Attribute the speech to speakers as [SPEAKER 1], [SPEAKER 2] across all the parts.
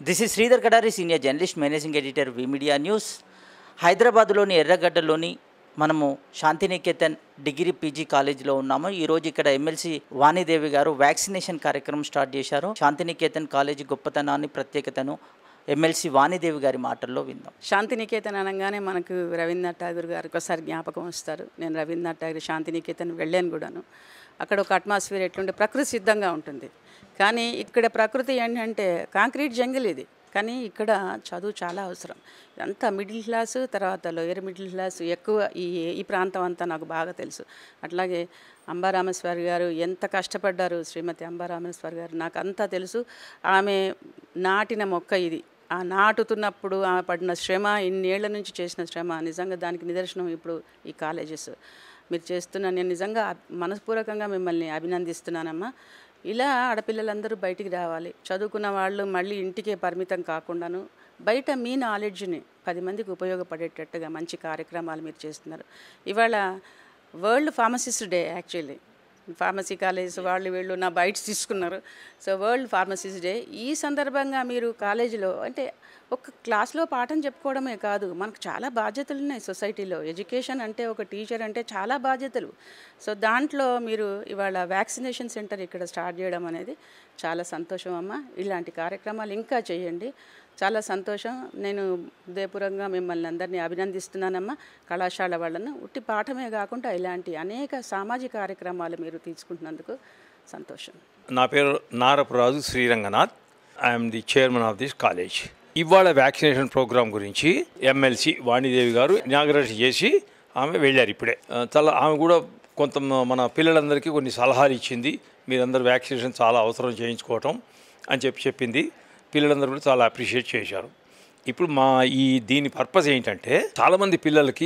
[SPEAKER 1] this is Sridhar Kadari senior journalist managing editor V media news హైదరాబాద్లోని ఎర్రగడ్డలోని మనము శాంతినికేతన్ డిగ్రీ పీజీ కాలేజీలో ఉన్నాము ఈరోజు ఇక్కడ ఎమ్మెల్సీ వాణిదేవి గారు వ్యాక్సినేషన్ కార్యక్రమం స్టార్ట్ చేశారు శాంతినికేతన్ కాలేజీ గొప్పతనాన్ని ప్రత్యేకతను ఎమ్మెల్సీ వాణిదేవి గారి మాటల్లో విందాం
[SPEAKER 2] శాంతినికేతన్ అనగానే మనకు రవీంద్రనాథ్ ఠాగూర్ గారు ఒకసారి జ్ఞాపకం వస్తారు నేను రవీంద్రనాథ్ ఠాగూర్ శాంతినికేతన్ వెళ్ళాను కూడాను అక్కడ ఒక అట్మాస్ఫియర్ ఎట్లుంటే ప్రకృతి సిద్ధంగా ఉంటుంది కానీ ఇక్కడ ప్రకృతి ఏంటంటే కాంక్రీట్ జంగిల్ ఇది కానీ ఇక్కడ చదువు చాలా అవసరం అంతా మిడిల్ క్లాసు తర్వాత లోయర్ మిడిల్ క్లాస్ ఎక్కువ ఈ ఈ ప్రాంతం అంతా నాకు బాగా తెలుసు అట్లాగే అంబారామేశ్వరి గారు ఎంత కష్టపడ్డారు శ్రీమతి అంబారామేశ్వరి గారు నాకు అంతా తెలుసు ఆమె నాటిన మొక్క ఇది ఆ నాటుతున్నప్పుడు ఆమె పడిన శ్రమ ఇన్నేళ్ల నుంచి చేసిన శ్రమ నిజంగా దానికి నిదర్శనం ఇప్పుడు ఈ కాలేజెస్ మీరు చేస్తున్న నేను నిజంగా అబ్- మనస్పూర్వకంగా మిమ్మల్ని అభినందిస్తున్నానమ్మా ఇలా ఆడపిల్లలందరూ బయటికి రావాలి చదువుకున్న వాళ్ళు మళ్ళీ ఇంటికే పరిమితం కాకుండాను బయట మీ నాలెడ్జ్ని పది మందికి ఉపయోగపడేటట్టుగా మంచి కార్యక్రమాలు మీరు చేస్తున్నారు ఇవాళ world pharmacist day actually pharmacy college వాళ్ళు వీళ్ళు నా బైట్స్ తీసుకున్నారు సో వరల్డ్ ఫార్మసిస్ట్ డే ఈ సందర్భంగా మీరు కాలేజీలో అంటే ఒక క్లాస్లో పాఠం చెప్పుకోవడమే కాదు మనకు చాలా బాధ్యతలు ఉన్నాయి సొసైటీలో ఎడ్యుకేషన్ అంటే ఒక టీచర్ అంటే చాలా బాధ్యతలు సో దాంట్లో మీరు ఇవాళ వ్యాక్సినేషన్ సెంటర్ ఇక్కడ స్టార్ట్ చేయడం అనేది చాలా సంతోషం అమ్మ ఇలాంటి కార్యక్రమాలు ఇంకా చేయండి చాలా సంతోషం నేను హృదయపూర్వకంగా మిమ్మల్ని అందరినీ అభినందిస్తున్నానమ్మా కళాశాల వాళ్ళను ఉట్టి పాఠమే కాకుండా ఇలాంటి అనేక సామాజిక కార్యక్రమాలు మీరు తీసుకుంటున్నందుకు సంతోషం
[SPEAKER 3] నా పేరు Narapuraju Sriranganath I'm the chairman of this college ఇవాళ వ్యాక్సినేషన్ ప్రోగ్రామ్ గురించి ఎమ్మెల్సీ వాణిదేవి గారు ఇనాగరేషన్ చేసి ఆమె వెళ్ళారు ఇప్పుడే ఆ, చాలా ఆమె కూడా కొంత మన పిల్లలందరికీ కొన్ని సలహాలు ఇచ్చింది మీరందరూ వ్యాక్సినేషన్ చాలా అవసరం చేయించుకోవటం అని చెప్పి చెప్పింది పిల్లలందరూ కూడా చాలా అప్రిషియేట్ చేశారు ఇప్పుడు మా ఈ దీని పర్పస్ ఏంటంటే చాలామంది పిల్లలకి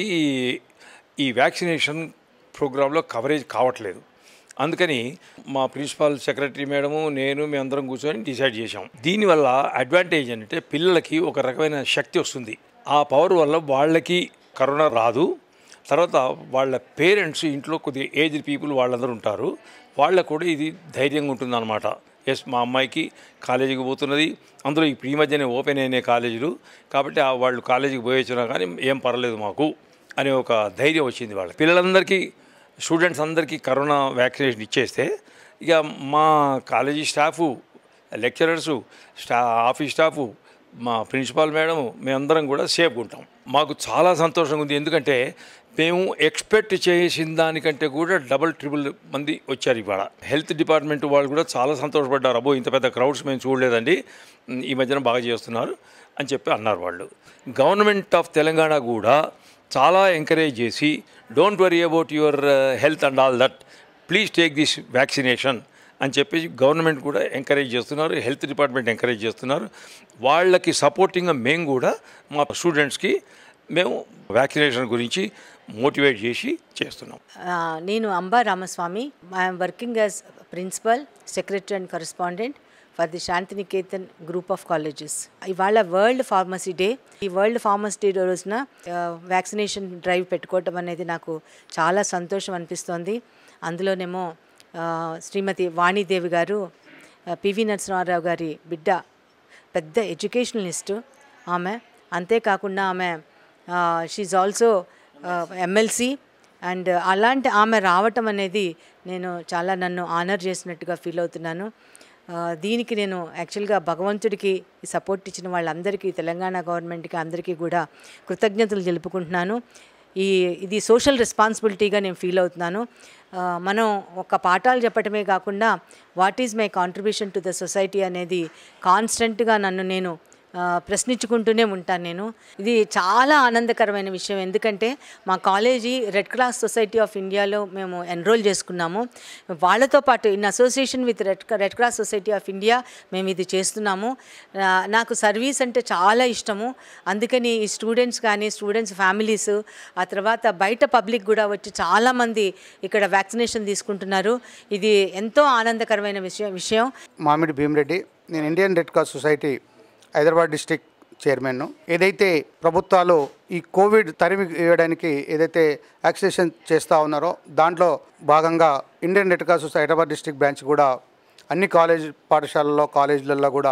[SPEAKER 3] ఈ వ్యాక్సినేషన్ ప్రోగ్రాంలో కవరేజ్ కావట్లేదు అందుకని మా ప్రిన్సిపాల్ సెక్రటరీ మేడము నేను మేమందరం కూర్చొని డిసైడ్ చేశాం దీనివల్ల అడ్వాంటేజ్ ఏంటంటే పిల్లలకి ఒక రకమైన శక్తి వస్తుంది ఆ పవర్ వల్ల వాళ్ళకి కరోనా రాదు తర్వాత వాళ్ళ పేరెంట్స్ ఇంట్లో కొద్దిగా ఏజ్డ్ పీపుల్ వాళ్ళందరూ ఉంటారు వాళ్ళకు కూడా ఇది ధైర్యంగా ఉంటుందన్నమాట ఎస్ మా అమ్మాయికి కాలేజీకి పోతున్నది అందులో ఇప్పుడు ఈ మధ్యనే ఓపెన్ అయినాయి కాలేజీలు కాబట్టి ఆ వాళ్ళు కాలేజీకి పోయి వచ్చినా కానీ ఏం పర్లేదు మాకు అనే ఒక ధైర్యం వచ్చింది వాళ్ళ పిల్లలందరికీ స్టూడెంట్స్ అందరికీ కరోనా వ్యాక్సినేషన్ ఇచ్చేస్తే ఇక మా కాలేజీ స్టాఫు లెక్చరర్సు స్టా ఆఫీస్ స్టాఫు మా ప్రిన్సిపాల్ మేడం మేమందరం కూడా సేఫ్గా ఉంటాం మాకు చాలా సంతోషంగా ఉంది ఎందుకంటే మేము ఎక్స్పెక్ట్ చేసిన దానికంటే కూడా డబల్ ట్రిపుల్ మంది వచ్చారు ఇవాళ హెల్త్ డిపార్ట్మెంట్ వాళ్ళు కూడా చాలా సంతోషపడ్డారు అబ్బో ఇంత పెద్ద క్రౌడ్స్ మేము చూడలేదండి ఈ మధ్యన బాగా చేస్తున్నారు అని చెప్పి అన్నారు వాళ్ళు గవర్నమెంట్ ఆఫ్ తెలంగాణ కూడా చాలా ఎంకరేజ్ చేసి don't worry about your health and all that please take this vaccination అని చెప్పి గవర్నమెంట్ కూడా ఎంకరేజ్ చేస్తున్నారు హెల్త్ డిపార్ట్మెంట్ ఎంకరేజ్ చేస్తున్నారు వాళ్ళకి సపోర్టింగ్గా మేము కూడా మా స్టూడెంట్స్కి మేము వ్యాక్సినేషన్ గురించి మోటివేట్ చేసి చేస్తున్నాం
[SPEAKER 4] ఆ, నేను Amba Ramaswamy I'm working as principal secretary and correspondent for the Shantiniketan group of colleges ఇవాళ వరల్డ్ ఫార్మసీ డే ఈ వరల్డ్ ఫార్మసీ డే రోజున వ్యాక్సినేషన్ డ్రైవ్ పెట్టుకోవటం అనేది నాకు చాలా సంతోషం అనిపిస్తోంది అందులోనేమో ఆ, శ్రీమతి వాణిదేవి గారు ఆ, పివి నరసింహారావు గారి బిడ్డ పెద్ద ఎడ్యుకేషనలిస్ట్ ఆమె అంతేకాకుండా ఆమె షీఈ్ ఆల్సో ఎమ్మెల్సీ అండ్ అలాంటి ఆమె రావటం అనేది నేను చాలా నన్ను ఆనర్ చేసినట్టుగా ఫీల్ అవుతున్నాను ఆ, దీనికి నేను యాక్చువల్గా భగవంతుడికి ఈ సపోర్ట్ ఇచ్చిన వాళ్ళందరికీ తెలంగాణ గవర్నమెంట్కి అందరికీ కూడా కృతజ్ఞతలు తెలుపుకుంటున్నాను ఈ ఇది సోషల్ రెస్పాన్సిబిలిటీగా నేను ఫీల్ అవుతున్నాను ఆ, మనం ఒక పాఠాలు చెప్పటమే కాకుండా what is my contribution to the society అనేది కాన్స్టెంట్గా నన్ను నేను ఆ, ప్రశ్నించుకుంటూనే ఉంటాను నేను ఇది చాలా ఆనందకరమైన విషయం ఎందుకంటే మా college red cross society of ఇండియాలో మేము ఎన్రోల్ చేసుకున్నాము వాళ్ళతో పాటు in association with red red cross society of India మేము ఇది చేస్తున్నాము ఆ, నాకు సర్వీస్ అంటే చాలా ఇష్టము అందుకని ఈ స్టూడెంట్స్ కానీ స్టూడెంట్స్ ఫ్యామిలీస్ ఆ తర్వాత బయట పబ్లిక్ కూడా వచ్చి చాలామంది ఇక్కడ వ్యాక్సినేషన్ తీసుకుంటున్నారు ఇది ఎంతో ఆనందకరమైన విషయం విషయం
[SPEAKER 5] మామిడి భీమరెడ్డి నేను Indian red cross society Hyderabad district chairman ఏదైతే ప్రభుత్వాలు ఈ కోవిడ్ తరిమి వేయడానికి ఏదైతే వ్యాక్సినేషన్ చేస్తూ ఉన్నారో దాంట్లో భాగంగా Indian red cross society Hyderabad district branch కూడా అన్ని కాలేజ్ పాఠశాలల్లో కాలేజీలలో కూడా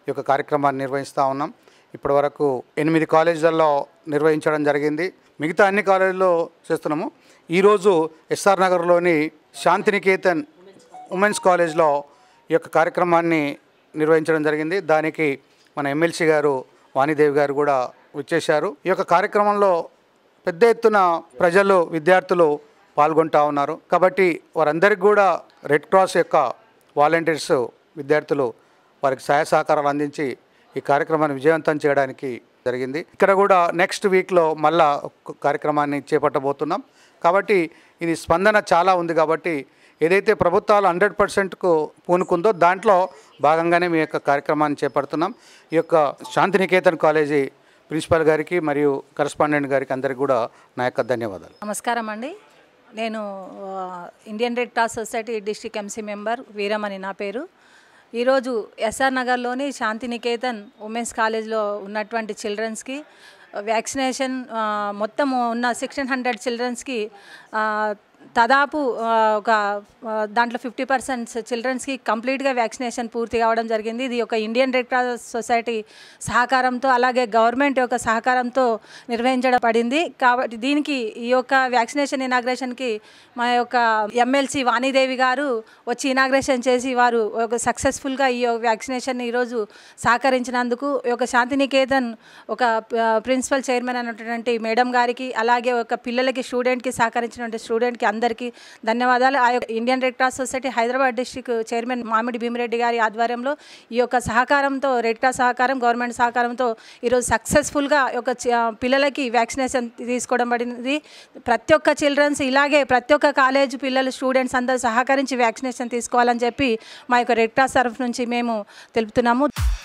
[SPEAKER 5] ఈ యొక్క కార్యక్రమాన్ని నిర్వహిస్తూ ఉన్నాం ఇప్పటివరకు ఎనిమిది కాలేజీలలో నిర్వహించడం జరిగింది మిగతా అన్ని కాలేజీల్లో చేస్తున్నాము ఈరోజు ఎస్ఆర్ నగర్లోని శాంతినికేతన్ ఉమెన్స్ కాలేజ్లో ఈ యొక్క కార్యక్రమాన్ని నిర్వహించడం జరిగింది దానికి మన ఎమ్మెల్సీ గారు వాణిదేవి గారు కూడా వచ్చేశారు ఈ యొక్క కార్యక్రమంలో పెద్ద ఎత్తున ప్రజలు విద్యార్థులు పాల్గొంటా ఉన్నారు కాబట్టి వారందరికీ కూడా రెడ్ క్రాస్ యొక్క వాలంటీర్స్ విద్యార్థులు వారికి సహాయ సహకారాలు అందించి ఈ కార్యక్రమాన్ని విజయవంతం చేయడానికి జరిగింది ఇక్కడ కూడా నెక్స్ట్ వీక్లో మళ్ళా ఒక కార్యక్రమాన్ని చేపట్టబోతున్నాం కాబట్టి ఇది స్పందన చాలా ఉంది కాబట్టి ఏదైతే ప్రభుత్వాలు హండ్రెడ్ పర్సెంట్కు పూనుకుందో దాంట్లో భాగంగానే మీ యొక్క కార్యక్రమాన్ని చేపడుతున్నాం ఈ యొక్క శాంతినికేతన్ కాలేజీ ప్రిన్సిపాల్ గారికి మరియు కరస్పాండెంట్ గారికి అందరికీ కూడా నా యొక్క ధన్యవాదాలు
[SPEAKER 6] నమస్కారం అండి నేను ఆ, Indian red cross society district MC member Veeramani నా పేరు ఈరోజు ఎస్ఆర్ నగర్లోని శాంతినికేతన్ ఉమెన్స్ కాలేజ్లో ఉన్నటువంటి చిల్డ్రన్స్కి వ్యాక్సినేషన్ ఆ, మొత్తం ఉన్న సిక్స్టీన్ హండ్రెడ్ చిల్డ్రన్స్కి ఆ, దాదాపు ఆ, ఒక ఆ, దాంట్లో ఫిఫ్టీ పర్సెంట్ చిల్డ్రన్స్కి కంప్లీట్గా వ్యాక్సినేషన్ పూర్తి కావడం జరిగింది ఇది ఒక ఇండియన్ రెడ్ క్రాస్ సొసైటీ సహకారంతో అలాగే గవర్నమెంట్ యొక్క సహకారంతో నిర్వహించడం పడింది కాబట్టి దీనికి ఈ యొక్క వ్యాక్సినేషన్ ఇనాగ్రేషన్కి మా యొక్క ఎమ్మెల్సీ వాణిదేవి గారు వచ్చి ఇనాగ్రేషన్ చేసి వారు ఒక సక్సెస్ఫుల్గా ఈ యొక్క వ్యాక్సినేషన్ ఈరోజు సహకరించినందుకు ఈ యొక్క శాంతినికేతన్ ఒక ప్రిన్సిపల్ చైర్మన్ అయినటువంటి మేడం గారికి అలాగే ఒక పిల్లలకి స్టూడెంట్కి సహకరించినటువంటి స్టూడెంట్కి అందరికీ ధన్యవాదాలు ఆ యొక్క Indian red cross society Hyderabad district chairman Mamidi Bhimireddy గారి ఆధ్వర్యంలో ఈ యొక్క సహకారంతో రెడ్ క్రాస్ సహకారం గవర్నమెంట్ సహకారంతో ఈరోజు సక్సెస్ఫుల్గా ఒక చి- పిల్లలకి వ్యాక్సినేషన్ తీసుకోవడం పడింది ప్రతి ఒక్క చిల్డ్రన్స్ ఇలాగే ప్రతి ఒక్క కాలేజ్ పిల్లలు స్టూడెంట్స్ అందరూ సహకరించి వ్యాక్సినేషన్ తీసుకోవాలని చెప్పి మా యొక్క రెడ్ క్రాస్ తరఫు నుంచి మేము తెలుపుతున్నాము